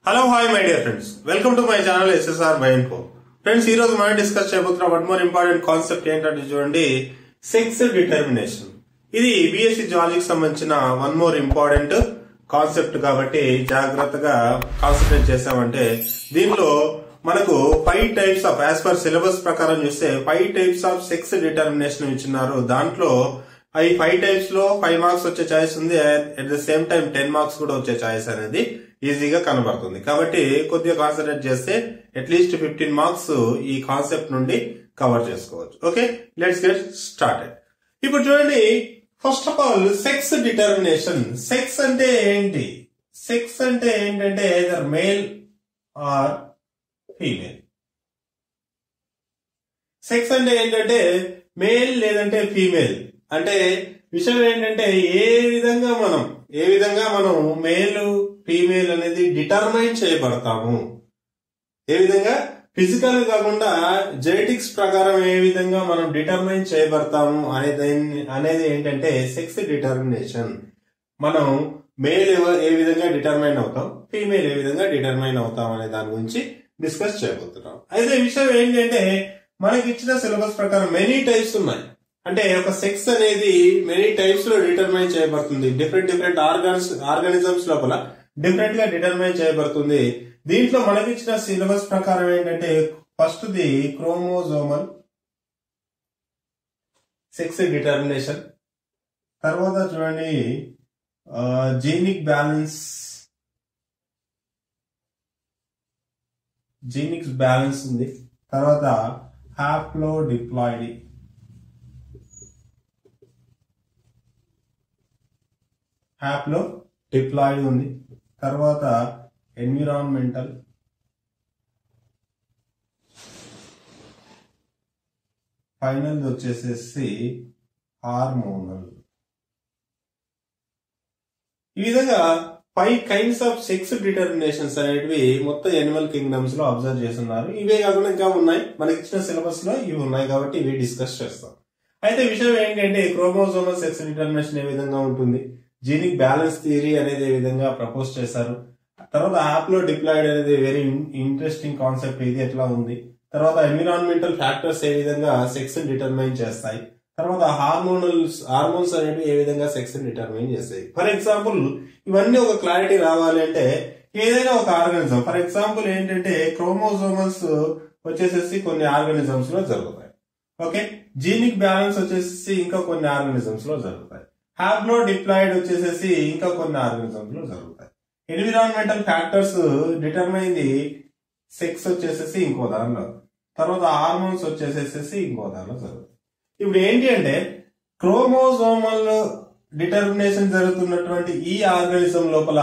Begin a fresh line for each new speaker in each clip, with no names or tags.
Hello hi my dear friends welcome to my channel SSR by info friends ఈ రోజు మనం discuss చేయబోతున్న one more important concept ఏంటంటే చూడండి సెక్స్ డిటర్మినేషన్ ఇది బిఎస్సి జువాలజీకి సంబంధించిన వన్ మోర్ ఇంపార్టెంట్ కాన్సెప్ట్ కాబట్టి జాగ్రత్తగా కాన్సన్ట్రేట్ చేసామంటే దీనిలో మనకు five types of as per syllabus ప్రకారం చూస్తే five types of sex determination ఇచ్చినారు దాంట్లో ఈ ఫైవ్ టైప్స్ లో ఫైవ్ మార్క్స్ వచ్చే ఛాయిస్ ఉంది at the same time ten marks కూడా వచ్చే ఛాయిస్ అనేది ఈజీగా కనబడుతుంది కాబట్టి కొద్దిగా కాన్సన్ట్రేట్ చేస్తే అట్లీస్ట్ ఫిఫ్టీన్ మార్క్స్ ఈ కాన్సెప్ట్ నుండి కవర్ చేసుకోవచ్చు ఓకే లెట్స్ గెట్ స్టార్టెడ్ ఇప్పుడు చూడండి first of all sex determination sex అంటే ఏంటి సెక్స్ అంటే ఏంటంటే either male or female sex అంటే ఏంటంటే మేల్ లేదంటే ఫీమేల్ అంటే విషయం ఏంటంటే ఏ విధంగా మనం ఏ విధంగా మనం మేల్ ఫీమేల్ అనేది డిటర్మైన్ చేయబడతాము ఏ విధంగా ఫిజికల్ కాకుండా జెనెటిక్స్ ప్రకారం ఏ విధంగా మనం డిటర్మైన్ చేయబడతాము అనేది అనేది ఏంటంటే సెక్స్ డిటర్మినేషన్ మనం మేల్ ఏ విధంగా డిటర్మైన్ అవుతాం ఫీమేల్ ఏ విధంగా డిటర్మైన్ అవుతాం అనే దాని గురించి డిస్కస్ చేయబోతున్నాం అయితే విషయం ఏంటంటే మనకి ఇచ్చిన సిలబస్ ప్రకారం మెనీ టైప్స్ ఉన్నాయి అంటే ఒక సెక్స్ అనేది మెనీ టైప్స్ లో డిటర్మైన్ చేయబడుతుంది డిఫరెంట్ డిఫరెంట్ ఆర్గాన్స్ ఆర్గానిజమ్స్ లోపల డిఫరెంట్ గా డిటర్మైన్ చేయబడుతుంది దీంట్లో మనకి ఇచ్చిన సిలబస్ ప్రకారం ఏంటంటే first the chromosomal sex determination తర్వాత చూడండి జీనిక్ బ్యాలెన్స్ జీనిక్స్ బ్యాలెన్స్ ఉంది తర్వాత హ్యాప్లో డిప్లాయిడ్ హ్యాప్లో డిప్లాయిడ్ ఉంది తర్వాత ఎన్విరాన్మెంటల్ ఫైనల్ వచ్చేసేసి హార్మోనల్ ఈ విధంగా five kinds of sex determinations అనేటివి మొత్తం ఎనిమల్ కింగ్డమ్స్ లో అబ్జర్వ్ చేస్తున్నారు ఇవే కాకుండా ఇంకా ఉన్నాయి మనకి ఇచ్చిన సిలబస్ లో ఇవి ఉన్నాయి కాబట్టి ఇవి డిస్కస్ చేస్తాం అయితే విషయం ఏంటంటే క్రోమోజోమల్ సెక్స్ డిటర్మినేషన్ ఏ విధంగా ఉంటుంది జీనిక్ బ్యాలెన్స్ థియరీ అనేది ఏ విధంగా ప్రపోజ్ చేశారు తర్వాత యాప్ లో డిప్లాయిడ్ అనేది వెరీ ఇంట్రెస్టింగ్ కాన్సెప్ట్ ఇది ఎట్లా ఉంది తర్వాత ఎన్విరాన్మెంటల్ ఫ్యాక్టర్స్ ఏ విధంగా సెక్స్ డిటర్మైన్ చేస్తాయి తర్వాత హార్మోనల్స్ హార్మోన్స్ అనేవి ఏ విధంగా సెక్స్ డిటర్మైన్ చేస్తాయి ఫర్ ఎగ్జాంపుల్ ఇవన్నీ ఒక క్లారిటీ రావాలి అంటే ఏదైనా ఒక ఆర్గానిజం ఫర్ ఎగ్జాంపుల్ ఏంటంటే క్రోమోజోమల్స్ వచ్చేసేసి కొన్ని ఆర్గానిజమ్స్ లో జరుగుతాయి ఓకే జీనిక్ బ్యాలెన్స్ వచ్చేసి ఇంకా కొన్ని ఆర్గానిజమ్స్ లో జరుగుతాయి హ్యాబ్లో డిప్లాయిడ్ వచ్చేసేసి ఇంకా కొన్ని ఆర్గానిజమ్స్ లో జరుగుతాయి environmental factors determine the sex వచ్చేసేసి ఇంకో దానిలో తర్వాత హార్మోన్స్ వచ్చేసేసి ఇంకో దానిలో జరుగుతాయి ఇప్పుడు ఏంటి అంటే క్రోమోజోమల్ డిటర్మినేషన్ జరుగుతున్నటువంటి ఈ ఆర్గానిజం లోపల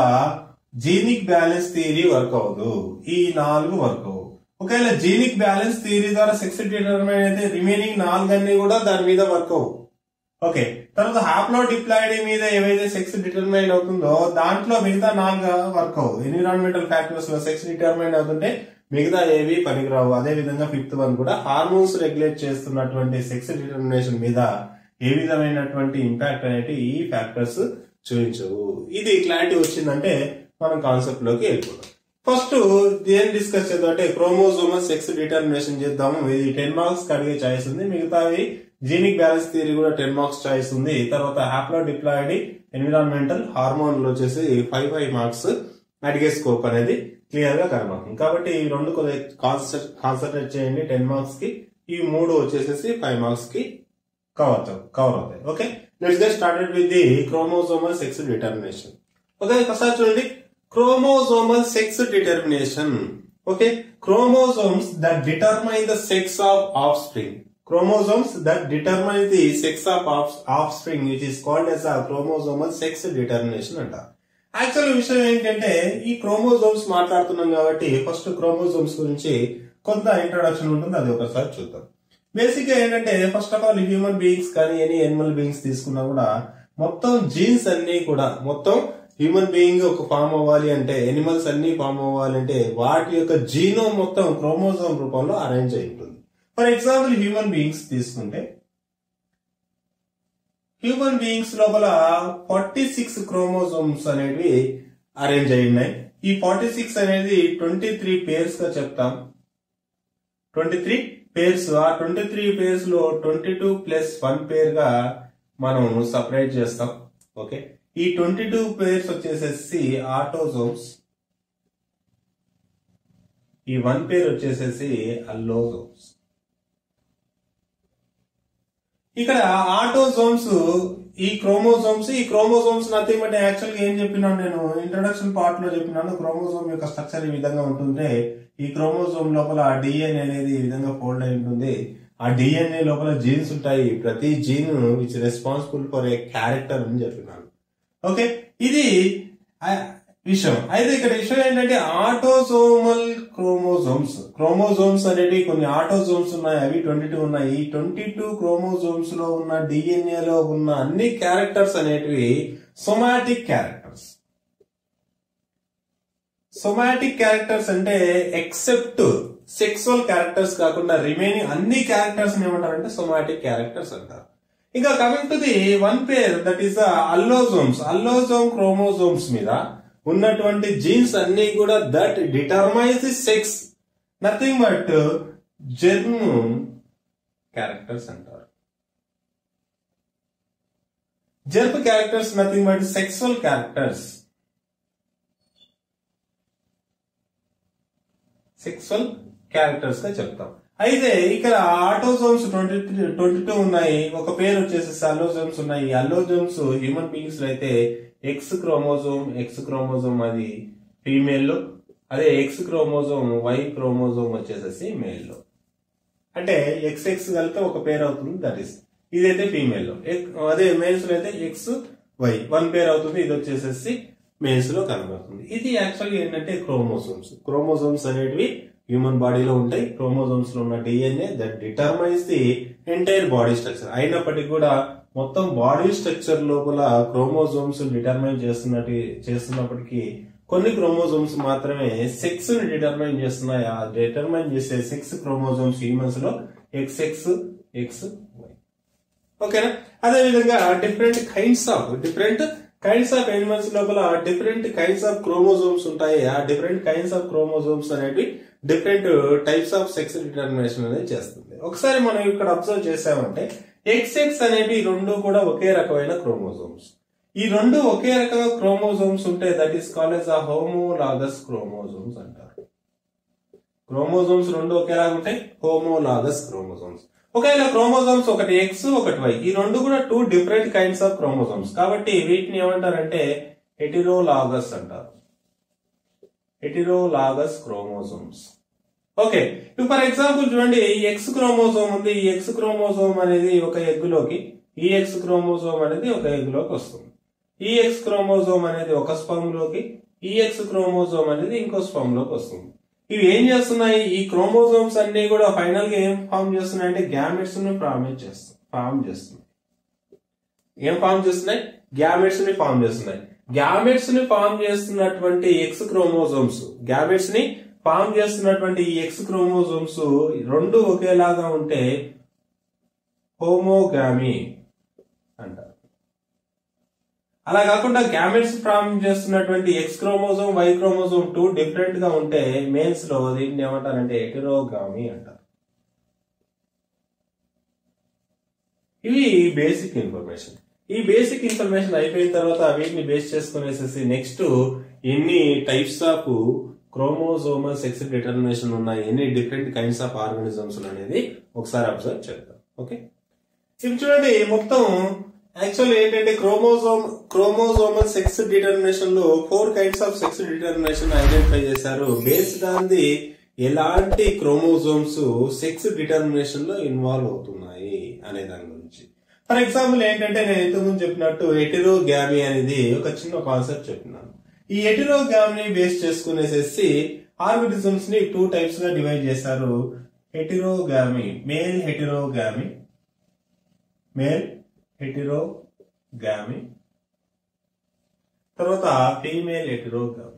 జీనిక్ బ్యాలెన్స్ థియరీ వర్క్ అవ్వదు ఈ నాలుగు వర్క్ అవ్వవు ఒకవేళ జీనిక్ బ్యాలెన్స్ థియరీ ద్వారా సెక్స్ డిటర్మైన్ అయితే రిమైనింగ్ నాలుగు అన్ని కూడా దాని మీద వర్క్ అవ్వవు ఓకే తర్వాత హాప్లో డిప్లాయిడ్ మీద ఏవైతే సెక్స్ డిటర్మైన్ అవుతుందో దాంట్లో మిగతా నాలుగు వర్క్ అవ్వవు ఎన్విరాన్మెంటల్ ఫ్యాక్టర్స్ లో సెక్స్ డిటర్మైన్ అవుతుంటే మిగతా ఏవి పనికిరావు అదే విధంగా ఫిఫ్త్ వన్ కూడా హార్మోన్స్ రెగ్యులేట్ చేస్తున్నటువంటి సెక్స్ డిటర్మినేషన్ మీద ఏ విధమైనటువంటి ఇంపాక్ట్ అనేటి ఈ ఫ్యాక్టర్స్ చూపించవు ఇది క్లారిటీ వచ్చిందంటే మనం కాన్సెప్ట్ లోకి వెళ్ళిపోతాం ఫస్ట్ ఏం డిస్కస్ చేద్దాం అంటే క్రోమోజోమల్ సెక్స్ డిటర్మినేషన్ చేద్దాము ఇది టెన్ మార్క్స్ అడిగే ఛాయిస్ ఉంది మిగతావి జీనిక్ బ్యాలెన్స్ థియరీ కూడా టెన్ మార్క్స్ చాయిస్ ఉంది తర్వాత హ్యాప్లో డిప్లాయిడ్ ఎన్విరాన్మెంటల్ హార్మోన్ వచ్చేసి ఫైవ్ ఫైవ్ మార్క్స్ అడిగే స్కోప్ అనేది క్లియర్ గా కనబడుతుంది కాబట్టి ఈ రెండు కొద్దిగా కాన్సన్ట్రేట్ చేయండి టెన్ మార్క్స్ కి ఈ మూడు వచ్చేసేసి ఫైవ్ మార్క్స్ కి కవర్ కవర్ అవుతాయి okay let's get started with the chromosomal sex determination okay ఒకసారి చూడండి chromosomal sex determination okay chromosomes that determine the sex of offspring chromosomes that determine the sex of off- offspring which is called as a chromosomal sex determination అంటారు actual విషయం ఏంటంటే ఈ chromosomes మాట్లాడుతున్నాం కాబట్టి first chromosomes గురించి కొంత introduction ఉంటుంది అది ఒకసారి చూద్దాం బేసిక్ గా ఏంటంటే first of all human beings కానీ ఎనీ ఎనిమల్ బీయింగ్స్ తీసుకున్నా కూడా మొత్తం జీన్స్ అన్ని కూడా మొత్తం హ్యూమన్ బీయింగ్ ఒక ఫామ్ అవ్వాలి అంటే ఎనిమల్స్ అన్ని ఫామ్ అవ్వాలి అంటే వాటి యొక్క జీనో మొత్తం క్రోమోజోమ్ రూపంలో అరేంజ్ అయి ఉంటుంది ఫర్ ఎగ్జాంపుల్ హ్యూమన్ బీయింగ్స్ తీసుకుంటే హ్యూమన్ బీయింగ్స్ లోపల ఫార్టీ సిక్స్ క్రోమోజోమ్స్ అనేవి అరేంజ్ అయి ఉన్నాయి ఈ ఫార్టీ సిక్స్ అనేది ట్వంటీ త్రీ పేర్స్ గా చెప్తాం ట్వంటీ త్రీ పేర్స్ ఆ ట్వంటీ త్రీ పేర్స్ లో twenty two plus one pair గా మనం సపరేట్ చేస్తాం ఓకే ఈ ట్వంటీ టూ పేర్స్ వచ్చేసేసి ఆటోజోమ్స్ ఈ వన్ పేర్ వచ్చేసేసి అల్లోజోమ్స్ ఇక్కడ ఆటోజోమ్స్ ఈ క్రోమోజోమ్స్ ఈ క్రోమోజోమ్స్ నథింగ్ బట్ యాక్చువల్ గా ఏం చెప్పినాను నేను ఇంట్రొడక్షన్ పార్ట్ లో చెప్పినాను క్రోమోజోమ్ యొక్క స్ట్రక్చర్ ఈ విధంగా ఉంటుంది ఈ క్రోమోజోమ్ లోపల డిఎన్ఏ అనేది ఈ విధంగా ఫోల్డ్ అయి ఉంటుంది ఆ డిఎన్ఏ లోపల జీన్స్ ఉంటాయి ప్రతి gene which responsible for a character అని చెప్పినాను ఓకే ఇది ఆ, విషయం అయితే ఇక్కడ విషయం ఏంటంటే ఆటోజోమల్ క్రోమోజోమ్స్ క్రోమోజోమ్స్ అనేవి కొన్ని ఆటోజోమ్స్ ఉన్నాయి అవి ట్వంటీ టూ ఉన్నాయి ఈ ట్వంటీ టూ క్రోమోజోమ్స్ లో ఉన్న డిఎన్ఏ లో ఉన్న అన్ని క్యారెక్టర్స్ అనేటివి సొమాటిక్ క్యారెక్టర్స్ సొమాటిక్ క్యారెక్టర్స్ అంటే ఎక్సెప్ట్ సెక్సువల్ క్యారెక్టర్స్ కాకుండా రిమైనింగ్ అన్ని క్యారెక్టర్స్ ఏమంటారంటే సొమాటిక్ క్యారెక్టర్స్ అంటారు ఇంకా coming to the one pair that is allosomes allosome chromosomes మీద ఉన్నటువంటి జీన్స్ అన్ని కూడా that determines the sex nothing but germ characters అంటారు germ characters nothing but sexual characters sexual characters గా చెప్తాం అయితే ఇక్కడ ఆటోజోమ్స్ ట్వంటీ ట్వంటీ టూ ఉన్నాయి ఒక పేరు వచ్చేసి అల్లోజోమ్స్ ఉన్నాయి ఈ అల్లోజోమ్స్ హ్యూమన్ బీయింగ్స్ లో అయితే ఎక్స్ క్రోమోజోమ్ ఎక్స్ క్రోమోజోమ్ అది ఫీమేల్ లో అదే ఎక్స్ క్రోమోజోమ్ వై క్రోమోజోమ్ వచ్చేసేసి మేల్ లో అంటే ఎక్స్ ఎక్స్ కలిపితే ఒక పేరు అవుతుంది దట్ ఈస్ ఇదైతే ఫీమేల్ లో ఎక్- అదే మేల్స్ లో అయితే ఎక్స్ వై వన్ పేర్ అవుతుంది ఇది వచ్చేసేసి మేల్స్ లో కనబడుతుంది ఇది యాక్చువల్గా ఏంటంటే క్రోమోజోమ్స్ క్రోమోజోమ్స్ అనేటివి హ్యూమన్ బాడీలో ఉంటాయి క్రోమోజోమ్స్ లో ఉన్న DNA that determines the entire body structure అయినప్పటికీ కూడా మొత్తం బాడీ స్ట్రక్చర్ లోపల క్రోమోజోమ్స్ డిటర్మైన్ చేస్తున్నట్టు చేస్తున్నప్పటికీ కొన్ని క్రోమోజోమ్స్ మాత్రమే సెక్స్ ని డిటర్మైన్ చేస్తున్నాయి ఆ డిటర్మైన్ చేసే సెక్స్ క్రోమోజోమ్స్ హ్యూమన్స్ లో ఎక్స్ ఎక్స్ ఎక్స్ వై ఓకేనా అదే విధంగా different kinds of different kinds of animals లోపల డిఫరెంట్ కైండ్స్ ఆఫ్ క్రోమోజోమ్స్ ఉంటాయి ఆ డిఫరెంట్ కైండ్స్ ఆఫ్ క్రోమోజోమ్స్ అనేవి different types of sex determination అనేది చేస్తుంది ఒకసారి మనం ఇక్కడ అబ్జర్వ్ చేసామంటే ఎక్స్ ఎక్స్ అనేవి ఈ రెండు కూడా ఒకే రకమైన క్రోమోజోమ్స్ ఈ రెండు ఒకే రకమైన క్రోమోజోమ్స్ ఉంటే దట్ ఈస్ కాలేజ్ ఆ హోమోలాగస్ క్రోమోజోమ్స్ అంటారు క్రోమోజోమ్స్ రెండు ఒకేలాగా ఉంటాయి హోమోలాగస్ క్రోమోజోమ్స్ ఒకవేళ క్రోమోజోమ్స్ ఒకటి ఎక్స్ ఒకటి వై ఈ రెండు కూడా two different kinds of chromosomes కాబట్టి వీటిని ఏమంటారంటే హెటిరోలాగస్ అంటారు హెటిరోలాగస్ క్రోమోజోమ్స్ ఓకే ఇప్పుడు ఫర్ ఎగ్జాంపుల్ చూడండి ఈ ఎక్స్ క్రోమోజోమ్ ఉంది ఈ ఎక్స్ క్రోమోజోమ్ అనేది ఒక ఎగ్ లోకి ఈ ఎక్స్ క్రోమోజోమ్ అనేది ఒక ఎగ్ లోకి వస్తుంది ఈ ఎక్స్ క్రోమోజోమ్ అనేది ఒక స్పమ్ లోకి ఈ ఎక్స్ క్రోమోజోమ్ అనేది ఇంకో స్పమ్ లోకి వస్తుంది ఇవి ఏం చేస్తున్నాయి ఈ క్రోమోజోమ్స్ అన్ని కూడా ఫైనల్ గా ఏం ఫామ్ చేస్తున్నాయి అంటే గ్యామెట్స్ ని ఫార్మ్ చేస్తాయి ఫామ్ చేస్తున్నాయి ఏం ఫామ్ చేస్తున్నాయి గ్యామెట్స్ ని ఫామ్ చేస్తున్నాయి గ్యామెట్స్ ని ఫామ్ చేస్తున్నటువంటి ఎక్స్ క్రోమోజోమ్స్ గ్యామెట్స్ ని ఫామ్ చేస్తున్నటువంటి ఈ ఎక్స్ క్రోమోజోమ్స్ రెండు ఒకేలాగా ఉంటే హోమోగామి అంటారు అలా కాకుండా గ్యామెట్స్ ఫామ్ చేస్తున్నటువంటి X chromosome Y chromosome two different గా ఉంటే మేల్స్ లో దీన్ని ఏమంటారంటే ఎటిరోగామి అంటారు ఇవి బేసిక్ ఇన్ఫర్మేషన్ ఈ బేసిక్ ఇన్ఫర్మేషన్ అయిపోయిన తర్వాత వీటిని బేస్ చేసుకునేసేసి నెక్స్ట్ ఎన్ని types of chromosomal sex determination ఉన్నాయి ఎన్ని డిఫరెంట్ కైండ్స్ ఆఫ్ ఆర్గానిజమ్స్ అనేది ఒకసారి అబ్జర్వ్ చేద్దాం ఓకే ఇప్పుడు చూడండి మొత్తం యాక్చువల్ ఏంటంటే క్రోమోజోమ్ క్రోమోజోమల్ సెక్స్ డిటర్మినేషన్ లో four kinds of sex determination identify చేశారు బేస్డ్ ఆన్ ది ఎలాంటి క్రోమోజోమ్స్ సెక్స్ డిటర్మినేషన్ లో ఇన్వాల్వ్ అవుతున్నాయి అనే దాని గురించి ఫర్ ఎగ్జాంపుల్ ఏంటంటే నేను ఇంతకుముందు చెప్పినట్టు ఎటిరోగ్యామి అనేది ఒక చిన్న కాన్సెప్ట్ చెప్పినాను ఈ ఎటిరోగ్యామిని బేస్ చేసుకునేసేసి ఆర్బిటిజమ్స్ ని టూ టైప్స్ గా డివైడ్ చేశారు heterogamy male heterogamy male heterogamy తర్వాత female heterogamy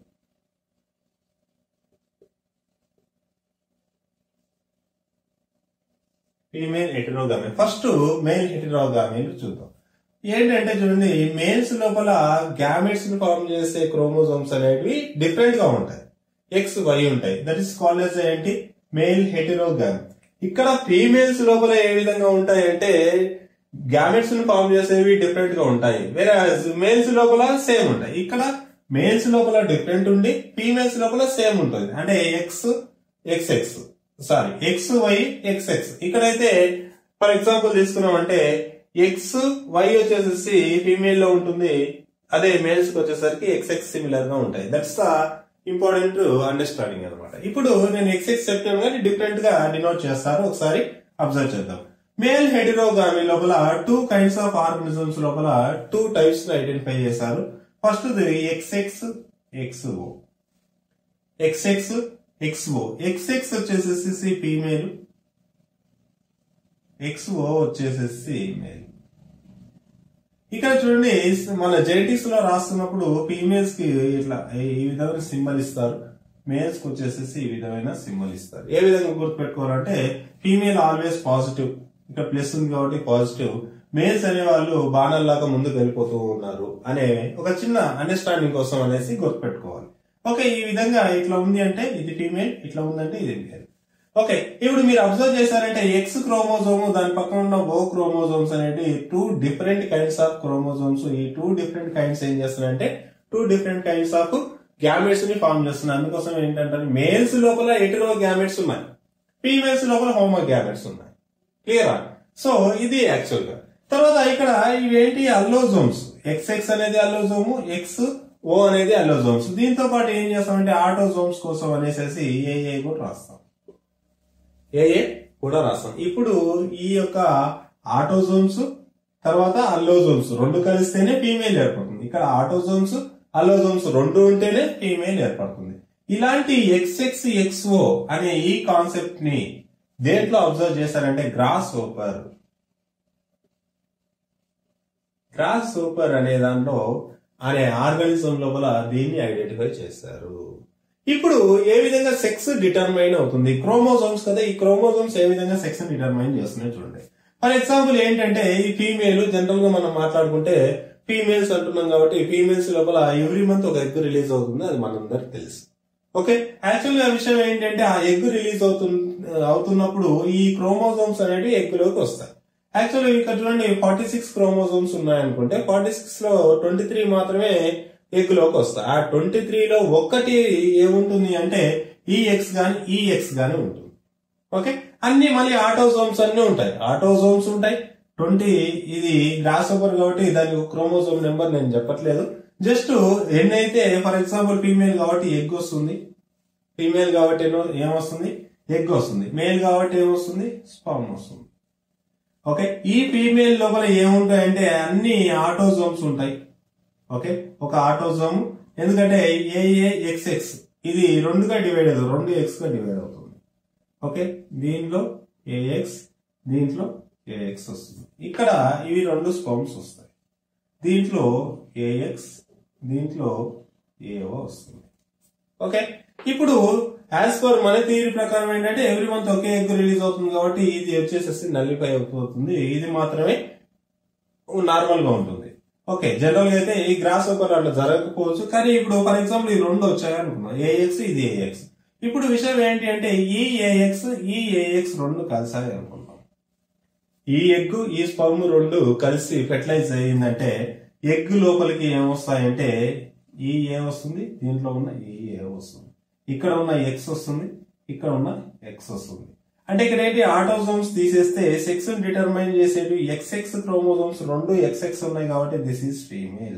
female heterogamy first male heterogamy చూద్దాం ఏంటంటే చూడండి మేల్స్ లోపల గ్యామెట్స్ ని ఫార్మ్ చేసే క్రోమోజోమ్స్ అనేటివి డిఫరెంట్ గా ఉంటాయి ఎక్స్ వై ఉంటాయి దట్ ఈస్ కాల్డ్ ఎస్ ఏంటి మేల్ హెటిరోగామ్ ఇక్కడ ఫీమేల్స్ లోపల ఏ విధంగా ఉంటాయి అంటే గ్యామెట్స్ ని ఫార్మ్ చేసేవి డిఫరెంట్ గా ఉంటాయి వేరే మేల్స్ లోపల సేమ్ ఉంటాయి ఇక్కడ మేల్స్ లోపల డిఫరెంట్ ఉండి ఫీమేల్స్ లోపల సేమ్ ఉంటుంది అంటే X X X sorry X Y X X ఇక్కడైతే ఫర్ ఎగ్జాంపుల్ తీసుకున్నామంటే ఎక్స్ వై వచ్చేసేసి ఫీమేల్ లో ఉంటుంది అదే మేల్స్ కి వచ్చేసరికి ఎక్స్ ఎక్స్ సిమిలర్ గా ఉంటాయి దట్స్ ద ఇంపార్టెంట్ అండర్స్టాండింగ్ అనమాట ఇప్పుడు నేను ఎక్స్ ఎక్స్ చెప్తాను కానీ డిఫరెంట్ గా డినోట్ చేస్తారు ఒకసారి అబ్జర్వ్ చేద్దాం మేల్ హెడిరోగామి లోపల టూ కైండ్స్ ఆఫ్ ఆర్గనిజమ్స్ లోపల టూ టైప్స్ ఐడెంటిఫై చేశారు first X X X O X X X O X X వచ్చేసేసి ఫీమేల్ ఎక్స్ ఓ వచ్చేసేసి మేల్ ఇక్కడ చూడండి మన జెనెటిక్స్ లో రాస్తున్నప్పుడు ఫీమేల్స్ కి ఇట్లా ఈ విధమైన సింబల్ ఇస్తారు మేల్స్ కి వచ్చేసేసి ఈ విధమైన సింబల్ ఇస్తారు ఏ విధంగా గుర్తుపెట్టుకోవాలంటే ఫీమేల్ ఆల్వేస్ పాజిటివ్ ఇక్కడ ప్లస్ ఉంది కాబట్టి పాజిటివ్ మేల్స్ అనే వాళ్ళు బాణల్లాగా ముందుకు వెళ్ళిపోతూ ఉన్నారు అనే ఒక చిన్న అండర్స్టాండింగ్ కోసం అనేసి గుర్తుపెట్టుకోవాలి ఓకే ఈ విధంగా ఇట్లా ఉంది అంటే ఇది ఫీమేల్ ఇట్లా ఉందంటే ఇది మేల్ ఓకే ఇప్పుడు మీరు అబ్జర్వ్ చేశారంటే ఎక్స్ క్రోమోజోమ్ దాని పక్కన ఉన్న ఓ క్రోమోజోమ్స్ అనేవి two different kinds of chromosomes ఈ టూ డిఫరెంట్ కైండ్స్ ఏం చేస్తున్నాయంటే two different kinds of gametes ని ఫార్మ్ చేస్తున్నాయి అందుకోసం ఏంటంటే మేల్స్ లోపల ఎటరో గ్యామెట్స్ ఉన్నాయి ఫీమేల్స్ లోపల హోమో గ్యామెట్స్ ఉన్నాయి క్లియరా సో ఇది యాక్చువల్ గా తర్వాత ఇక్కడ ఇవేంటి అల్లోజోమ్స్ ఎక్స్ ఎక్స్ అనేది అల్లోజోము ఎక్స్ ఓ అనేది అల్లోజోమ్స్ దీంతో పాటు ఏం చేస్తామంటే ఆటోజోమ్స్ కోసం అనేసి ఏ కూడా రాస్తాం ఏఏ కూడా రాస్తాం ఇప్పుడు ఈ యొక్క ఆటోజోమ్స్ తర్వాత అల్లోజోమ్స్ రెండు కలిస్తేనే ఫీమేల్ ఏర్పడుతుంది ఇక్కడ ఆటోజోమ్స్ అల్లోజోమ్స్ రెండు ఉంటేనే ఫీమేల్ ఏర్పడుతుంది ఇలాంటి ఎక్స్ ఎక్స్ ఎక్స్ ఓ అనే ఈ కాన్సెప్ట్ ని దేంట్లో అబ్జర్వ్ చేశారంటే గ్రాస్ ఓపర్ గ్రాస్ సూపర్ అనే దాంట్లో అనే ఆర్గానిజం లోపల దీన్ని ఐడెంటిఫై చేశారు ఇప్పుడు ఏ విధంగా సెక్స్ డిటర్మైన్ అవుతుంది క్రోమోజోమ్స్ కదా ఈ క్రోమోజోమ్స్ ఏ విధంగా సెక్స్ డిటర్మైన్ చేస్తున్నాయి చూడండి ఫర్ ఎగ్జాంపుల్ ఏంటంటే ఈ ఫీమేల్ జనరల్ గా మనం మాట్లాడుకుంటే ఫీమేల్స్ అంటున్నాం కాబట్టి ఫీమేల్స్ లోపల ఎవ్రీ మంత్ ఒక ఎగ్ రిలీజ్ అవుతుంది అది మనందరికి తెలుసు ఓకే యాక్చువల్ గా విషయం ఏంటంటే ఆ ఎగ్ రిలీజ్ అవుతు అవుతున్నప్పుడు ఈ క్రోమోజోమ్స్ అనేవి ఎగ్ లోకి వస్తాయి యాక్చువల్లీ ఇక్కడ చూడండి ఫార్టీ సిక్స్ క్రోమోజోమ్స్ ఉన్నాయనుకుంటే ఫార్టీ సిక్స్ లో ట్వంటీ త్రీ మాత్రమే ఎగ్ లోకి వస్తాయి ఆ ట్వంటీ త్రీ లో ఒక్కటి ఏముంటుంది అంటే ఈ ఎక్స్ గాని ఈ ఎక్స్ గాని ఉంటుంది ఓకే అన్ని మళ్ళీ ఆటోజోమ్స్ అన్ని ఉంటాయి ఆటోజోమ్స్ ఉంటాయి ట్వంటీ ఇది గ్రాస్ ఓవర్ కాబట్టి దాని క్రోమోజోమ్ నెంబర్ నేను చెప్పట్లేదు జస్ట్ ఎన్నైతే ఫర్ ఎగ్జాంపుల్ ఫీమేల్ కాబట్టి ఎగ్ వస్తుంది ఫీమేల్ కాబట్టి ఏమో- ఏమొస్తుంది ఎగ్ వస్తుంది మేల్ కాబట్టి ఏమొస్తుంది స్పామ్ వస్తుంది ఓకే ఈ ఫీమేల్ లోపల ఏముంటాయంటే అన్ని ఆటోజోమ్స్ ఉంటాయి ఓకే ఒక ఆటోజోమ్ ఎందుకంటే ఏఏ ఎక్స్ ఎక్స్ ఇది రెండుగా డివైడ్ అవుతుంది రెండు ఎక్స్ గా డివైడ్ అవుతుంది ఓకే దీనిలో ఏఎక్స్ దీంట్లో ఏఎక్స్ వస్తుంది ఇక్కడ ఇవి రెండు స్పమ్స్ వస్తాయి దీంట్లో ఏఎక్స్ దీంట్లో ఏఓ వస్తుంది ఓకే ఇప్పుడు యాజ్ పర్ మన థియరీ ప్రకారం ఏంటంటే ఎవ్రీ మంత్ ఒకే ఎగ్ రిలీజ్ అవుతుంది కాబట్టి ఇది వచ్చేసేసి నల్లిఫై అయిపోతుంది ఇది మాత్రమే నార్మల్ గా ఉంటుంది ఓకే జనరల్ గా అయితే ఈ గ్రాస్ ఓపర్ అట్లా జరగకపోవచ్చు కానీ ఇప్పుడు ఫర్ ఎగ్జాంపుల్ ఈ రెండు వచ్చాయి అనుకున్నాం ఏఎక్స్ ఇది ఏఎక్స్ ఇప్పుడు విషయం ఏంటి అంటే ఈ ఏఎక్స్ ఈ ఏఎక్స్ రెండు కలిసాయి అనుకున్నాం ఈ ఎగ్ ఈ స్పర్మ్ రెండు కలిసి ఫెర్టిలైజ్ అయ్యిందంటే ఎగ్ లోపలికి ఏమొస్తాయంటే ఈ ఏ వస్తుంది దీంట్లో ఉన్న ఈ ఏ వస్తుంది ఇక్కడ ఉన్న ఎక్స్ వస్తుంది ఇక్కడ ఉన్న ఎక్స్ వస్తుంది అంటే ఇక్కడ ఏంటి ఆటోజోమ్స్ తీసేస్తే సెక్స్ డిటర్మైన్ చేసేవి ఎక్స్ ఎక్స్ క్రోమోజోమ్స్ రెండు ఎక్స్ ఎక్స్ ఉన్నాయి కాబట్టి this is female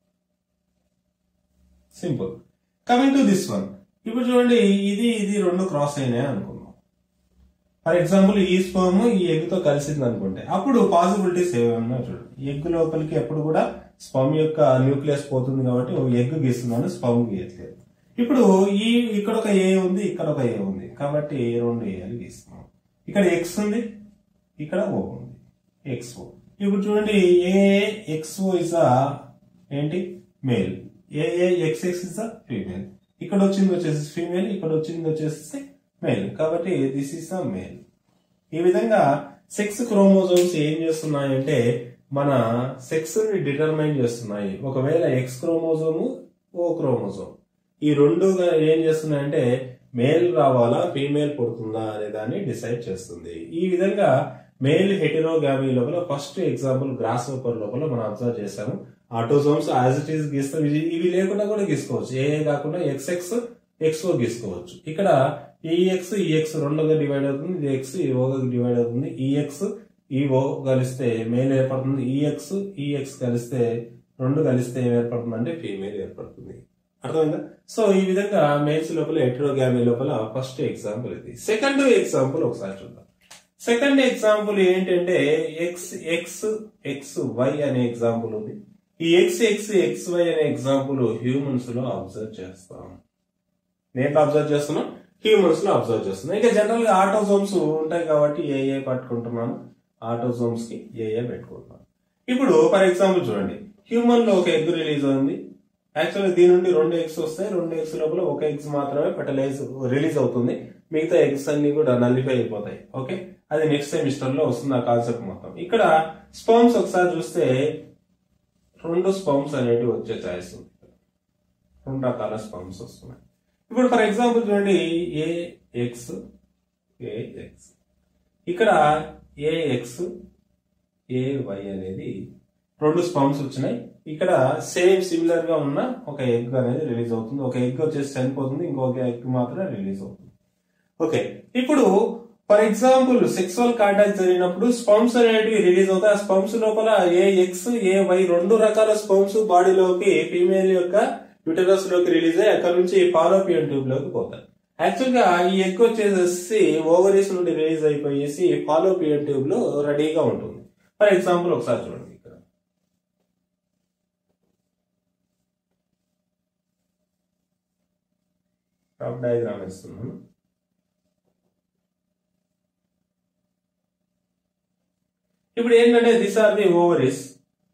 simple coming to this one ఇప్పుడు చూడండి ఇది ఇది రెండు క్రాస్ అయినాయి అనుకుందాం ఫర్ ఎగ్జాంపుల్ ఈ స్పర్మ్ ఈ ఎగ్ తో కలిసింది అనుకుంటే అప్పుడు పాసిబిలిటీస్ ఏమన్నా చూడండి ఎగ్ లోపలికి ఎప్పుడు కూడా స్పర్మ్ యొక్క న్యూక్లియస్ పోతుంది కాబట్టి ఒక ఎగ్ గీస్తున్నాను స్పర్మ్ గీయట్లేదు ఇప్పుడు ఈ ఇక్కడ ఒక ఏ ఉంది ఇక్కడ ఒక ఏ ఉంది కాబట్టి రెండు ఏలు గీస్తున్నాం ఇక్కడ ఎక్స్ ఉంది ఇక్కడ ఓ ఉంది ఎక్స్ ఓ ఇప్పుడు చూడండి ఏ ఎక్స్ ఓ ఇస్ ఏంటి male A X X is female ఇక్కడ వచ్చింది వచ్చేసి ఫీమేల్ ఇక్కడ వచ్చింది వచ్చేసి మేల్ కాబట్టి దిస్ ఇస్ ద మేల్ ఈ విధంగా సెక్స్ క్రోమోజోమ్స్ ఏం చేస్తున్నాయంటే మన సెక్స్ ని డిటర్మైన్ చేస్తున్నాయి ఒకవేళ ఎక్స్ క్రోమోజోము ఓ క్రోమోజోమ్ ఈ రెండు ఏం చేస్తున్నాయంటే మేల్ రావాలా ఫీమేల్ పుడుతుందా అనే దాన్ని డిసైడ్ చేస్తుంది ఈ విధంగా మేల్ హెటిరోగామీ లోపల ఫస్ట్ ఎగ్జాంపుల్ గ్రాస్ ఓపర్ లోపల మనం అబ్జర్వ్ చేసాము ఆటోజోమ్స్ యాజ్ ఇట్ ఈస్ గీస్తాం ఇవి ఇవి లేకుండా కూడా గీసుకోవచ్చు ఏ కాకుండా ఎక్స్ ఎక్స్ ఎక్స్ ఓ గీసుకోవచ్చు ఇక్కడ ఈఎక్స్ ఈఎక్స్ రెండుగా డివైడ్ అవుతుంది ఇది ఎక్స్ ఓగా డివైడ్ అవుతుంది ఈఎక్స్ ఈఓ కలిస్తే మేల్ ఏర్పడుతుంది ఈఎక్స్ ఈఎక్స్ కలిస్తే రెండు కలిస్తే ఏం ఏర్పడుతుంది అంటే ఫీమేల్ ఏర్పడుతుంది అర్థమైందా సో ఈ విధంగా మేల్స్ లోపల హెట్రోగామీ లోపల ఫస్ట్ ఎగ్జాంపుల్ ఇది సెకండ్ ఎగ్జాంపుల్ ఒకసారి చూద్దాం సెకండ్ ఎగ్జాంపుల్ ఏంటంటే ఎక్స్ ఎక్స్ ఎక్స్ వై అనే ఎగ్జాంపుల్ ఉంది ఈ ఎక్స్ ఎక్స్ ఎక్స్ వై అనే ఎగ్జాంపుల్ హ్యూమన్స్ లో అబ్జర్వ్ చేస్తాం నేను అబ్జర్వ్ చేస్తున్నా హ్యూమన్స్ లో అబ్జర్వ్ చేస్తున్నా ఇంకా జనరల్ గా ఆటోజోమ్స్ ఉంటాయి కాబట్టి ఏ ఏ పట్టుకుంటున్నాను ఆటోజోమ్స్ కి ఏ ఏ పెట్టుకుంటున్నాను ఇప్పుడు ఫర్ ఎగ్జాంపుల్ చూడండి హ్యూమన్ లో ఒక ఎగ్ రిలీజ్ అయింది యాక్చువల్గా దీని నుండి రెండు ఎగ్స్ వస్తాయి రెండు ఎగ్స్ లోపల ఒక ఎగ్స్ మాత్రమే ఫెర్టిలైజ్ రిలీజ్ అవుతుంది మిగతా ఎగ్స్ అన్ని కూడా నల్లిఫై అయిపోతాయి ఓకే అది నెక్స్ట్ సెమిస్టర్ లో వస్తుంది ఆ కాన్సెప్ట్ మొత్తం ఇక్కడ స్పర్మ్స్ ఒకసారి చూస్తే రెండు స్పర్మ్స్ అనేవి వచ్చే ఛాయిస్ ఉంది రెండు రకాల స్పర్మ్స్ వస్తున్నాయి ఇప్పుడు ఫర్ ఎగ్జాంపుల్ చూడండి ఏ ఎక్స్ ఏ ఎక్స్ ఇక్కడ ఏ ఎక్స్ ఏ వై అనేది రెండు స్పర్మ్స్ వచ్చినాయి ఇక్కడ సేమ్ సిమిలర్ గా ఉన్న ఒక ఎగ్ అనేది రిలీజ్ అవుతుంది ఒక ఎగ్ వచ్చేసి చనిపోతుంది ఇంకొక ఎగ్ మాత్రం రిలీజ్ అవుతుంది ఓకే ఇప్పుడు ఫర్ ఎగ్జాంపుల్ సెక్సువల్ కాంటాక్ట్ జరిగినప్పుడు స్పర్మ్స్ అనేటివి రిలీజ్ అవుతాయి ఆ స్పర్మ్స్ లోపల ఏ ఎక్స్ ఏ వై రెండు రకాల స్పర్మ్స్ బాడీలోకి ఫీమేల్ యొక్క యూటరస్ లోకి రిలీజ్ అయ్యి అక్కడ నుంచి ఫాలోపియన్ ట్యూబ్ లోకి పోతాయి యాక్చువల్ గా ఈ ఎగ్ వచ్చేసి ఓవరీస్ నుండి రిలీజ్ అయిపోయేసి ఫాలోపియన్ ట్యూబ్ లో రెడీగా ఉంటుంది ఫర్ ఎగ్జాంపుల్ ఒకసారి చూడండి ఇక్కడ టాప్ డయాగ్రామ్ ఇస్తున్నాను ఇప్పుడు ఏంటంటే దిస్ ఆర్ ది ఓవరీస్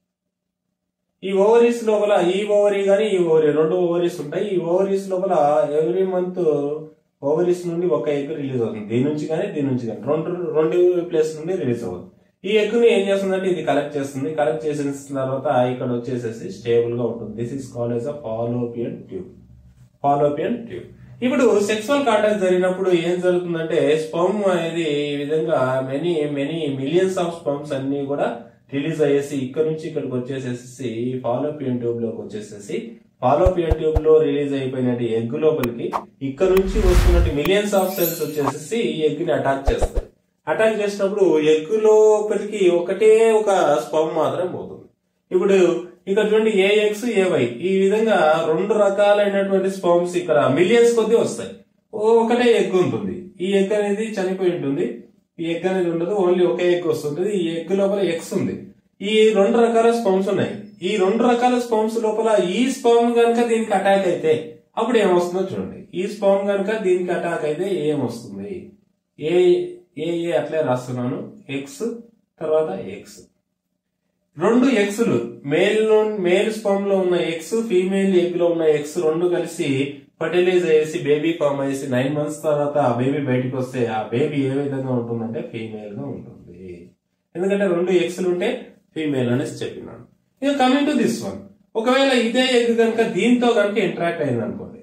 ఈ ఓవరీస్ లోపల ఈ ఓవరీ గానీ ఈ ఓవరీ రెండు ఓవరీస్ ఉంటాయి ఈ ఓవరీస్ లోపల ఎవ్రీ మంత్ ఓవరీస్ నుండి ఒక ఎగ్ రిలీజ్ అవుతుంది దీని నుంచి కానీ దీని నుంచి కానీ రెండు రెండు ప్లేస్ నుండి రిలీజ్ అవుతుంది ఈ ఎగ్ ని ఏం చేస్తుందంటే ఇది కలెక్ట్ చేస్తుంది కలెక్ట్ చేసిన తర్వాత ఇక్కడ వచ్చేసేసి స్టేబుల్ గా ఉంటుంది this is called as a fallopian tube fallopian tube ఇప్పుడు సెక్సువల్ కాంటాక్ట్ జరిగినప్పుడు ఏం జరుగుతుందంటే స్పర్మ్ అనేది ఈ విధంగా many many millions of sperms అన్ని కూడా రిలీజ్ అయ్యేసి ఇక్కడ నుంచి ఇక్కడికి వచ్చేసేసి ఫాలోపియన్ ట్యూబ్ లోకి వచ్చేసేసి ఫాలోపియన్ ట్యూబ్ లో రిలీజ్ అయిపోయినట్టు ఎగ్ లోపలికి ఇక్కడ నుంచి వస్తున్నట్టు మిలియన్స్ ఆఫ్ సెల్స్ వచ్చేసేసి ఈ ఎగ్ ని అటాక్ చేస్తాయి అటాక్ చేసినప్పుడు ఎగ్ లోపలికి ఒకటే ఒక స్పర్మ్ మాత్రం పోతుంది ఇప్పుడు ఇక్కడ చూడండి ఏఎక్స్ ఏవై ఈ విధంగా రెండు రకాలైనటువంటి స్పర్మ్స్ ఇక్కడ మిలియన్స్ కొద్ది వస్తాయి ఒకటే ఎగ్ ఉంటుంది ఈ ఎగ్ అనేది చనిపోయి ఉంటుంది ఈ ఎగ్ అనేది ఉండదు ఓన్లీ ఒకే ఎగ్ వస్తుంటుంది ఈ ఎగ్ లోపల ఎక్స్ ఉంది ఈ రెండు రకాల స్పర్మ్స్ ఉన్నాయి ఈ రెండు రకాల స్పర్మ్స్ లోపల ఈ స్పర్మ్ గనుక దీనికి అటాక్ అయితే అప్పుడు ఏమొస్తుందో చూడండి ఈ స్పర్మ్ గనుక దీనికి అటాక్ అయితే ఏమొస్తుంది ఏ ఏ ఏ అట్లే రాస్తున్నాను ఎక్స్ తర్వాత ఎక్స్ రెండు ఎక్స్లు మేల్ మేల్ స్పర్మ్ లో ఉన్న ఎక్స్ ఫీమేల్ ఎగ్ లో ఉన్న ఎక్స్ రెండు కలిసి ఫర్టిలైజ్ అయ్యేసి బేబీ ఫామ్ అయ్యేసి నైన్ మంత్స్ తర్వాత ఆ బేబీ బయటకు వస్తే ఆ బేబీ ఏ విధంగా ఉంటుందంటే ఫీమేల్ గా ఉంటుంది ఎందుకంటే రెండు ఎక్స్లు ఉంటే ఫీమేల్ అనేసి చెప్పినాను ఇక కమింగ్ టు దిస్ వన్ ఒకవేళ ఇదే ఎగ్ కనుక దీంతో కనుక ఇంటరాక్ట్ అయింది అనుకోండి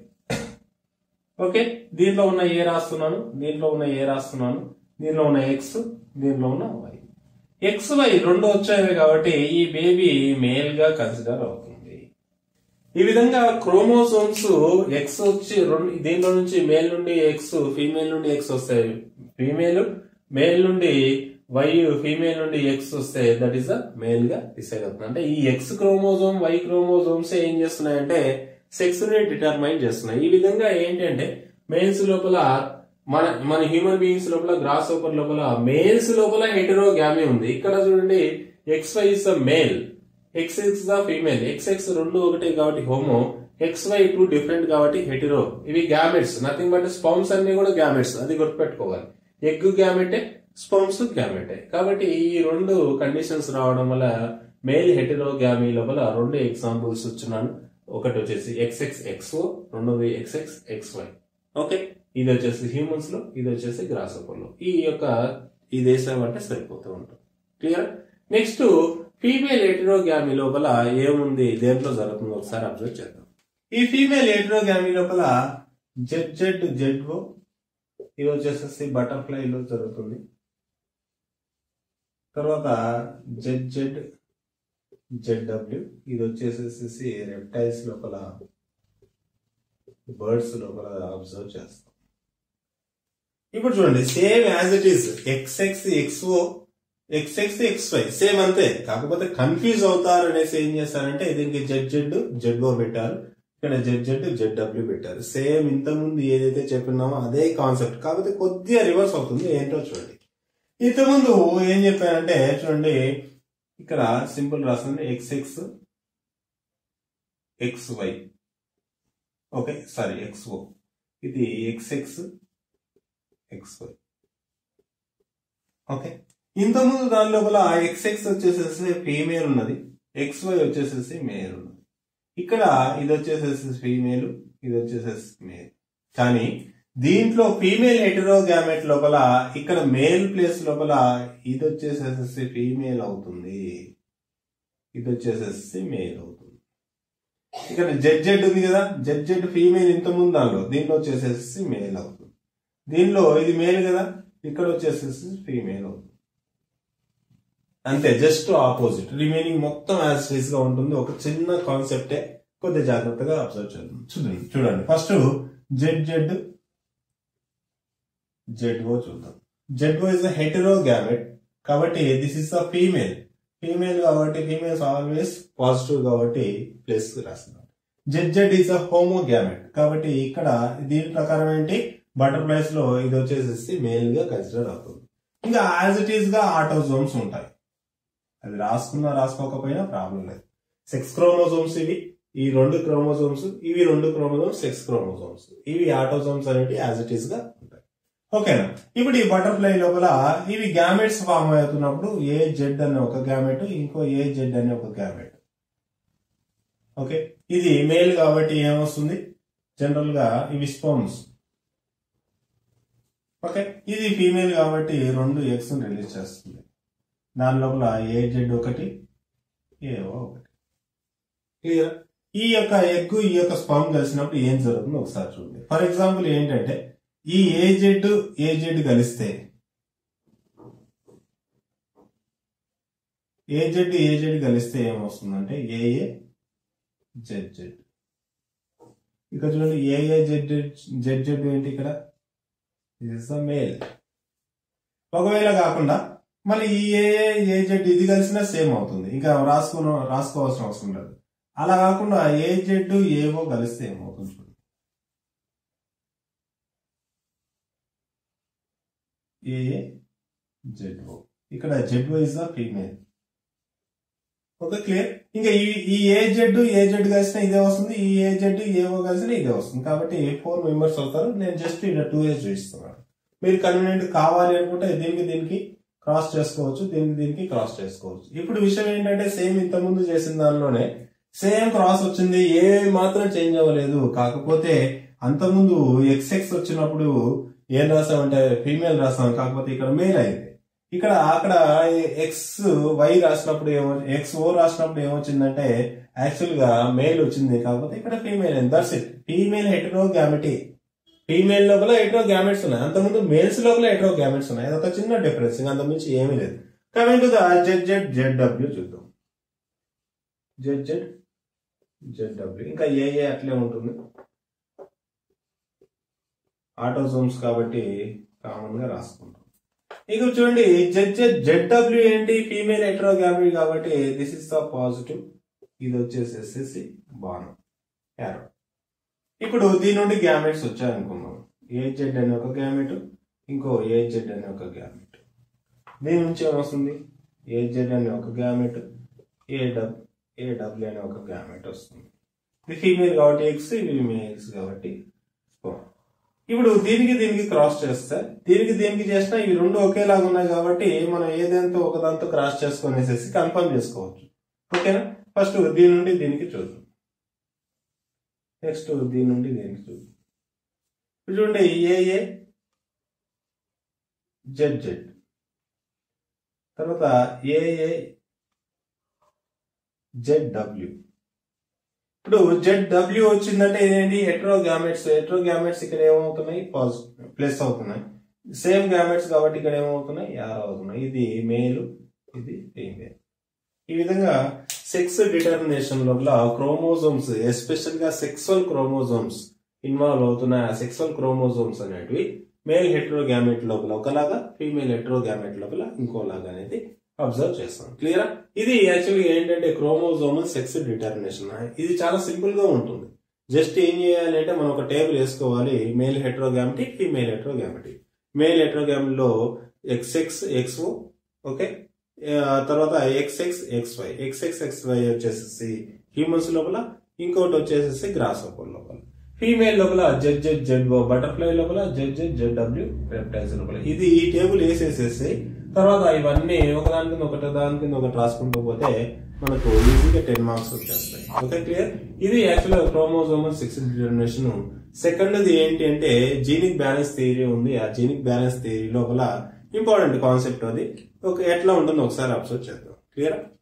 ఓకే దీంట్లో ఉన్న ఏ రాస్తున్నాను దీంట్లో ఉన్న ఏ రాస్తున్నాను దీనిలో ఉన్న ఎక్స్ దీనిలో ఉన్న వై ఎక్స్ వై రెండు వచ్చాయి కాబట్టి ఈ బేబీ మేల్ గా కన్సిడర్ అవుతుంది ఈ విధంగా క్రోమోసోమ్స్ ఎక్స్ వచ్చి రెండు దీనిలో నుంచి మేల్ నుండి ఎక్స్ ఫీమేల్ నుండి ఎక్స్ వస్తాయి ఫీమేల్ మేల్ నుండి వై ఫీమేల్ నుండి ఎక్స్ వస్తే దట్ ఈస్ ద మేల్ గా డిసైడ్ అవుతుంది అంటే ఈ ఎక్స్ క్రోమోజోమ్ వై క్రోమోజోమ్స్ ఏం చేస్తున్నాయంటే సెక్స్ ని డిటర్మైన్ చేస్తున్నాయి ఈ విధంగా ఏంటంటే మేల్స్ లోపల మన మన హ్యూమన్ బీయింగ్స్ లోపల గ్రాస్ ఓపర్ లోపల మేల్స్ లోపల హెటరోగామీ ఉంది ఇక్కడ చూడండి X Y is male X X the female X X రెండు ఒకటే కాబట్టి homo X Y two different కాబట్టి హెటిరో ఇవి గ్యామెట్స్ నథింగ్ బట్ స్పౌమ్స్ అన్ని కూడా గ్యామెట్స్ అది గుర్తుపెట్టుకోవాలి ఎగ్ గ్యామెటే స్పౌమ్స్ గ్యామెటే కాబట్టి ఈ రెండు కండిషన్స్ రావడం వల్ల మేల్ హెటిరో గ్యామీ లోపల రెండు ఎగ్జాంపుల్స్ ఇచ్చున్నాను ఒకటి వచ్చేసి ఎక్స్ఎక్స్ ఎక్స్ఓ రెండోది ఎక్స్ఎక్స్ ఎక్స్ వై ఓకే ఇది వచ్చేసి హ్యూమన్స్ లో ఇది వచ్చేసి గ్రాస్ లో ఈ యొక్క ఈ దేశం అంటే సరిపోతూ ఉంటుంది క్లియర్ నెక్స్ట్ ఫీమేల్ ఎటిరోగ్యామి లోపల ఏముంది దేంట్లో జరుగుతుందో ఒకసారి అబ్జర్వ్ చేద్దాం ఈ ఫీమేల్ ఎటిరోగ్యామి లోపల జెడ్ జెడ్ జెడ్ ఓ ఇది వచ్చేసేసి బటర్ఫ్లైలో జరుగుతుంది తర్వాత జెడ్ జెడ్ జెడ్ డబ్ల్యూ ఇది వచ్చేసేసి రెప్టైల్స్ లోపల బర్డ్స్ లోపల అబ్జర్వ్ చేస్తాం ఇప్పుడు చూడండి same as it is X X X O X X X Y same అంతే కాకపోతే కన్ఫ్యూజ్ అవుతారు అనేసి ఏం చేస్తారంటే దీనికి జెడ్ జెడ్ జెడ్ ఓ పెట్టారు ఇక్కడ జెడ్ జెడ్ జెడ్ డబ్ల్యూ పెట్టారు సేమ్ ఇంతకుముందు ఏదైతే చెప్పినామో అదే కాన్సెప్ట్ కాకపోతే కొద్దిగా రివర్స్ అవుతుంది ఏంటో చూడండి ఇంతకుముందు ఏం చెప్పానంటే చూడండి ఇక్కడ సింపుల్ రాస్తుంది X X X Y okay sorry X O ఇది X X X Y okay ఇంతకుముందు దాని లోపల ఎక్స్ ఎక్స్ వచ్చేసేసి ఫీమేల్ ఉన్నది ఎక్స్ వై వచ్చేసేసి మేల్ ఉన్నది ఇక్కడ ఇది వచ్చేసేసి ఫీమేల్ ఇది వచ్చేసేసి మేల్ కానీ దీంట్లో ఫీమేల్ హెటరోగామెట్ లోపల ఇక్కడ మేల్ ప్లేస్ లోపల ఇది వచ్చేసేసి ఫీమేల్ అవుతుంది ఇది వచ్చేసేసి మేల్ అవుతుంది ఇక్కడ జెడ్ జెడ్ ఉంది కదా జెడ్ జెడ్ ఫీమేల్ ఇంత ముందు దానిలో దీంట్లో వచ్చేసేసి మేల్ అవుతుంది దీనిలో ఇది మేల్ కదా ఇక్కడ వచ్చేసేసి ఫీమేల్ అవుతుంది అంతే జస్ట్ ఆపోజిట్ రిమైనింగ్ మొత్తం యాజ్ ఫేస్ గా ఉంటుంది ఒక చిన్న కాన్సెప్టే కొద్దిగా జాగ్రత్తగా అబ్జర్వ్ చేద్దాం చూడండి చూడండి first Z Z Z O చూద్దాం Z O is a hetero gamete కాబట్టి this is a female female కాబట్టి ఫీమేల్స్ ఆల్వేస్ పాజిటివ్ కాబట్టి ప్లస్ రాస్తున్నాం Z Z is a homo gamete కాబట్టి ఇక్కడ దీని ప్రకారం ఏంటి బటర్ఫ్లైస్ లో ఇది వచ్చేసి మేల్ గా కన్సిడర్ అవుతుంది ఇంకా యాజ్ ఇట్ ఈస్ గా ఆటోజోమ్స్ ఉంటాయి అది రాసుకున్నా రాసుకోకపోయినా ప్రాబ్లం లేదు సెక్స్ క్రోమోజోమ్స్ ఇవి ఈ రెండు క్రోమోజోమ్స్ ఇవి రెండు క్రోమోజోమ్స్ సెక్స్ క్రోమోజోమ్స్ ఇవి ఆటోజోమ్స్ అనేవి యాజ్ ఇట్ ఈస్ గా ఉంటాయి ఓకేనా ఇప్పుడు ఈ బటర్ఫ్లై లోపల ఇవి గ్యామెట్స్ ఫామ్ అవుతున్నప్పుడు ఏ జెడ్ అనే ఒక గ్యామెట్ ఇంకో ఏ జెడ్ అనే ఒక గ్యామెట్ ఓకే ఇది మేల్ కాబట్టి ఏమొస్తుంది జనరల్ గా ఇవి స్పోమ్స్ ఓకే ఇది ఫీమేల్ కాబట్టి రెండు ఎగ్స్ రిలీజ్ చేస్తుంది దాని లోపల ఏ జెడ్ ఒకటి ఏవో ఒకటి క్లియర్ ఈ యొక్క ఎగ్ ఈ యొక్క స్పర్మ్ కలిసినప్పుడు ఏం జరుగుతుందో ఒకసారి చూడండి ఫర్ ఎగ్జాంపుల్ ఏంటంటే ఈ ఏ జెడ్ ఏ జెడ్ కలిస్తే ఏ జెడ్ ఏ జెడ్ కలిస్తే ఏమొస్తుందంటే ఏఏ జెడ్ జెడ్ ఇక్కడ చూడండి ఏఏ జెడ్ జెడ్ జెడ్ ఏంటి ఇక్కడ ఇస్ ద మేల్ ఒకవేళ కాకుండా మళ్ళీ ఈ ఏ ఏ జెడ్ ఇది కలిసినా సేమ్ అవుతుంది ఇంకా రాసుకున్న రాసుకోవాల్సిన అవసరం లేదు అలా కాకుండా ఏ జెడ్ ఏవో కలిస్తే ఏమవుతుంది చూడండి ఏ జెడ్ ఓ ఇక్కడ Z O is the female okay clear ఇంకా ఈ ఈ ఏ జెడ్ ఏ జెడ్ కలిసినా ఇదే వస్తుంది ఈ ఏ జెడ్ ఏవో కలిసినా ఇదే వస్తుంది కాబట్టి ఫోర్ మెంబర్స్ అవుతారు నేను జస్ట్ ఇలా టూ ఇయర్స్ చూపిస్తున్నాను మీరు కన్వీనియంట్ కావాలి అనుకుంటే దీనికి దీనికి క్రాస్ చేసుకోవచ్చు దీనికి దీనికి క్రాస్ చేసుకోవచ్చు ఇప్పుడు విషయం ఏంటంటే సేమ్ ఇంత ముందు చేసిన దానిలోనే సేమ్ క్రాస్ వచ్చింది ఏ మాత్రం చేంజ్ అవ్వలేదు కాకపోతే అంతకుముందు ఎక్స్ ఎక్స్ వచ్చినప్పుడు ఏం రాసామంటే ఫీమేల్ రాసాం కాకపోతే ఇక్కడ మేల్ అయింది ఇక్కడ అక్కడ ఎక్స్ వై రాసినప్పుడు ఏమో ఎక్స్ ఓ రాసినప్పుడు ఏమొచ్చిందంటే యాక్చువల్ గా మేల్ వచ్చింది కాకపోతే ఇక్కడ ఫీమేల్ అయింది that's it female hetero gamety female లోపల హెటరో గ్యామెట్స్ ఉన్నాయి అంతకుముందు మేల్స్ లోపల హెటరో గ్యామెట్స్ ఉన్నాయి అదొక చిన్న డిఫరెన్స్ ఇంకా అంతకుమించి ఏమీ లేదు coming to the Z Z Z W చూద్దాం జెడ్ జెడ్ జెడ్ డబ్ల్యూ ఇంకా ఏ ఏ అట్లే ఉంటుంది ఆటోజోమ్స్ కాబట్టి కామన్ గా రాసుకుంటాం ఇక చూడండి జెడ్ జెడ్ జెడ్ డబ్ల్యూ ఏంటి ఫీమేల్ హెటరోగామి కాబట్టి దిస్ ఇస్ ద పాజిటివ్ ఇది వచ్చేసేసి బాణం యారో ఇప్పుడు దీని నుండి గ్యామెట్స్ వచ్చాయనుకుందాం ఏ జెడ్ అనే ఒక గ్యామెట్ ఇంకో ఏ జెడ్ అనే ఒక గ్యామెట్ దీని నుంచి ఏమొస్తుంది ఏ జెడ్ అనే ఒక గ్యామెట్ ఏ డబ్ ఏ డబ్ల్యూ అనే ఒక గ్యామెట్ వస్తుంది ఇది ఫీమేల్ కాబట్టి ఎక్స్ ఇవి మేల్స్ కాబట్టి sperm. ఇప్పుడు దీనికి దీనికి క్రాస్ చేస్తే దీనికి దీనికి చేసినా ఇవి రెండు ఒకేలాగా ఉన్నాయి కాబట్టి మనం ఏదంతో ఒకదాంతో క్రాస్ చేసుకునేసేసి కన్ఫర్మ్ చేసుకోవచ్చు ఓకేనా ఫస్ట్ దీని నుండి దీనికి చూద్దాం నెక్స్ట్ దీని నుండి దీనికి చూద్దాం ఇప్పుడు చూడండి ఏఏ జెడ్ జెడ్ తర్వాత ఏఏ జెడ్ డబ్ల్యూ ఇప్పుడు జెడ్ డబ్ల్యూ వచ్చిందంటే ఇదేంటి హెట్రో గ్యామెట్స్ హెట్రో గ్యామెట్స్ ఇక్కడ ఏమవుతున్నాయి పాజిటివ్ ప్లస్ అవుతున్నాయి సేమ్ గ్యామెట్స్ కాబట్టి ఇక్కడ ఏమవుతున్నాయి యారో అవుతున్నాయి ఇది మేలు ఇది ఫీమేల్ ఈ విధంగా సెక్స్ డిటర్మినేషన్ లోపల క్రోమోజోమ్స్ ఎస్పెషల్ గా సెక్సువల్ క్రోమోజోమ్స్ ఇన్వాల్వ్ అవుతున్న సెక్సువల్ క్రోమోజోమ్స్ అనేటివి మేల్ హెట్రోగ్యామెట్ లోపల ఒకలాగా ఫీమేల్ హెట్రోగ్యామెట్ లోపల ఇంకోలాగా అనేది అబ్జర్వ్ చేస్తాం క్లియరా ఇది యాక్చువల్గా ఏంటంటే క్రోమోజోమల్ సెక్స్ డిటర్మినేషన్ ఇది చాలా సింపుల్ గా ఉంటుంది జస్ట్ ఏం చేయాలి అంటే మనం ఒక టేబుల్ వేసుకోవాలి male heterogametic female heterogametic male heterogamy లో ఎక్స్ఎక్స్ ఎక్స్ఓ ఓకే తర్వాత ఎక్స్ఎక్స్ ఎక్స్వై ఎక్స్ఎక్స్ ఎక్స్వై వచ్చేసి హ్యూమన్స్ లోపల ఇంకోటి వచ్చేసి గ్రాస్ లోపల ఫీమేల్ లోపల జెడ్ జెడ్ జెడ్ బటర్ఫ్లై లోపల Z Z Z W reptiles లోపల ఇది ఈ టేబుల్ వేసేసేసి తర్వాత ఇవన్నీ ఒకదాని కింద ఒకటి దాని కింద ఒకటి రాసుకుంటూ పోతే మనకు ఈజీగా టెన్ మార్క్స్ వచ్చేస్తాయి ఓకే క్లియర్ ఇది actual chromosomal sex determination second ఏంటి అంటే జీనిక్ బ్యాలెన్స్ థియరీ ఉంది ఆ జీనిక్ బ్యాలెన్స్ థియరీ లోపల ఇంపార్టెంట్ కాన్సెప్ట్ అది ఒక ఎట్లా ఉంటుందో ఒకసారి అబ్జర్వ్ చేద్దాం క్లియర్